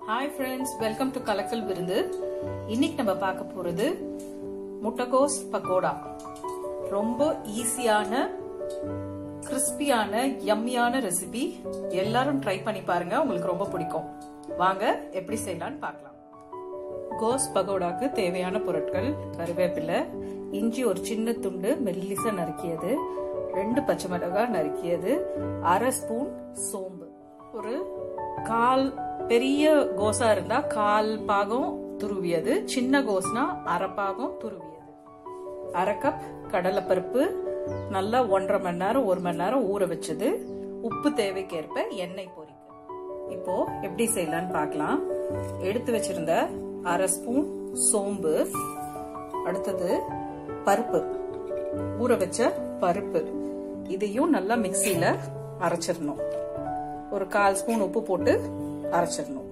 hi friends welcome to கலக்கல் விருந்து இன்னைக்கு நம்ம பார்க்க போறது முட்டைகோஸ் பக்கோடா ரொம்ப ஈஸியான கிறிஸ்பியான யம்மியான ரெசிபி எல்லாரும் ட்ரை பண்ணி பாருங்க உங்களுக்கு ரொம்ப பிடிக்கும் வாங்க எப்படி செய்யலாம்னு பார்க்கலாம் கோஸ் பகோடாக்கு தேவையான பொருட்கள் கருவேப்பிலை இஞ்சி ஒரு சின்ன துண்டு மெல்லிசா நறுக்கியது ரெண்டு பச்சை மிளகாய் நறுக்கியது அரை ஸ்பூன் சோம்பு ஒரு கால் பெரிய கோஸா இருந்தா கால் பாகம் துருவியது சின்ன கோஸ்னா அரை பாகம் துருவியது அரை கப் கடலைப்பருப்பு நல்லா ஒன்றரை மணி நேரம் ஒரு மணி நேரம் ஊற வச்சது உப்பு தேவைக்கேற்ப எண்ணெய் பொரிக்க இப்போ எப்படி செய்யலாம்னு பார்க்கலாம் எடுத்து வச்சிருந்த அரை ஸ்பூன் சோம்பு அடுத்தது பருப்பு ஊற வச்ச பருப்பு இதையும் நல்லா மிக்சியில அரைச்சிடணும் ஒரு கால் ஸ்பூன் உப்பு போட்டு அரைச்சிடணும்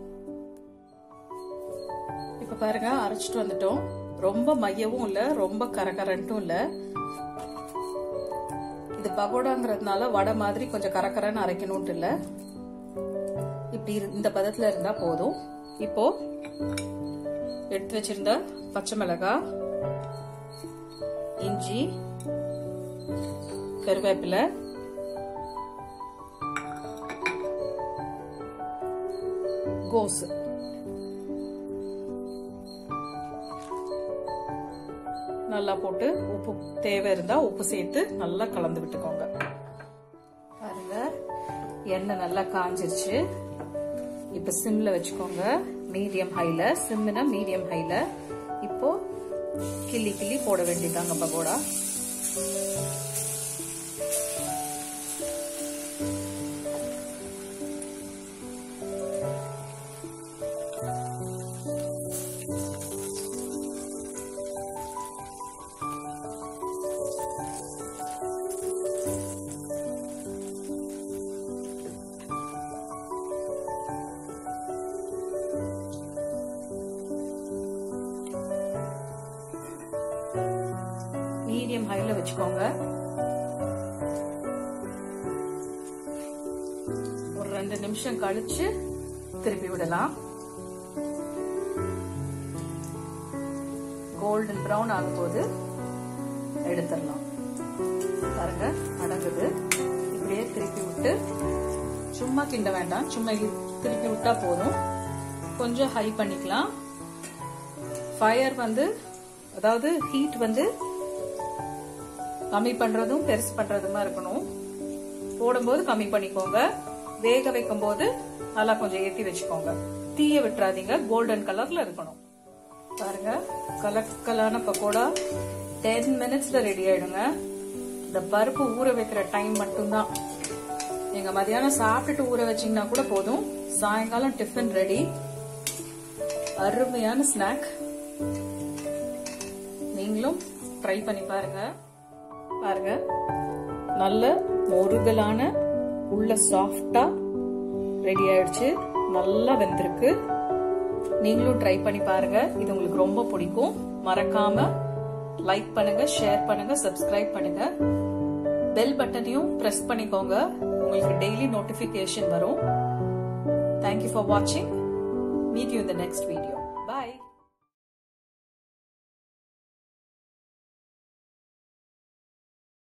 இப்ப பாருங்க அரைச்சிட்டு வந்துட்டோம் ரொம்ப மையவும் இல்ல ரொம்ப கரகரன்ட்டும் இல்ல இது பகோடாங்கிறதுனால வடை மாதிரி கொஞ்சம் கரகரன்னு அரைக்கணும்ட்டு இல்ல இப்படி இந்த பதத்துல இருந்தா போதும் இப்போ எடுத்து வச்சிருந்த பச்சை மிளகாய் இஞ்சி கருவேப்பிலை கோஸ் நல்லா போட்டு உப்பு தேவை இருந்தா உப்பு சேர்த்து நல்லா கலந்து விட்டுக்கோங்க பாருங்க எண்ணெய் நல்லா காஞ்சிருச்சு இப்ப சிம்ல வச்சுக்கோங்க மீடியம் ஹைல சிம்னா மீடியம் ஹைல இப்போ கிள்ளி கிள்ளி போட வேண்டியதாங்க பகோடா மீடியம் ஹைல வச்சுக்கோங்க ஒரு ரெண்டு நிமிஷம் கழிச்சு திருப்பி விடலாம் கோல்டன் ப்ரௌன் ஆகும்போது எடுத்துடலாம் பாருங்க அடங்குது இப்படியே திருப்பி விட்டு சும்மா கிண்ட வேண்டாம் சும்மா திருப்பி விட்டா போதும் கொஞ்சம் ஹை பண்ணிக்கலாம் ஃபயர் வந்து அதாவது ஹீட் வந்து கம்மி பண்றதும் பெருசு பண்றதுமா இருக்கணும் போடும்போது கம்மி பண்ணிக்கோங்க வேக வைக்கும் போது நல்லா கொஞ்சம் ஏத்தி வச்சுக்கோங்க தீய விட்டுறாதீங்க கோல்டன் கலர்ல இருக்கணும் பாருங்க கலக்கலான பக்கோடா டென் மினிட்ஸ்ல ரெடி ஆயிடுங்க இந்த பருப்பு ஊற வைக்கிற டைம் மட்டும்தான் நீங்க மதியானம் சாப்பிட்டுட்டு ஊற வச்சீங்கன்னா கூட போதும் சாயங்காலம் டிஃபன் ரெடி அருமையான ஸ்நாக் நீங்களும் ட்ரை பண்ணி பாருங்க பாருங்க நல்ல முருகலான உள்ள சாஃப்டா ரெடி ஆயிடுச்சு நல்லா வெந்திருக்கு நீங்களும் ட்ரை பண்ணி பாருங்க இது உங்களுக்கு ரொம்ப பிடிக்கும் மறக்காம லைக் பண்ணுங்க ஷேர் பண்ணுங்க சப்ஸ்கிரைப் பண்ணுங்க பெல் பட்டனையும் பிரஸ் பண்ணிக்கோங்க உங்களுக்கு டெய்லி நோட்டிபிகேஷன் வரும் தேங்க்யூ ஃபார் வாட்சிங் மீட் யூ இந்த நெக்ஸ்ட் வீடியோ